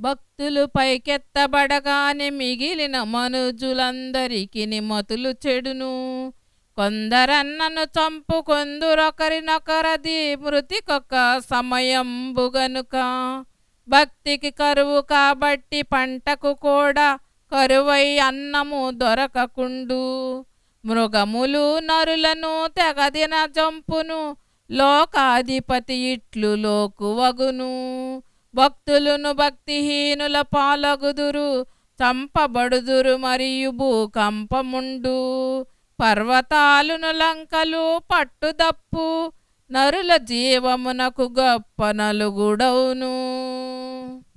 భక్తులు పైకెత్తబడగానే మిగిలిన మనుజులందరికి మతులు చెడును కొందరన్నను చంపు కొందరొకరినొకరది మృతికొక సమయంబు గనుక భక్తికి కరువు కాబట్టి పంటకు కూడా కరువై అన్నము దొరకకుండు మృగములు నరులను తెగదిన జంపును లోకాధిపతి ఇట్లు లోకువగును భక్తులను భక్తిహీనుల పాలగుదురు చంపబడుదురు మరియు భూకంపముండు పర్వతాలును లంకలు పట్టుదప్పు నరుల జీవమునకు గొప్ప నలుగుడవును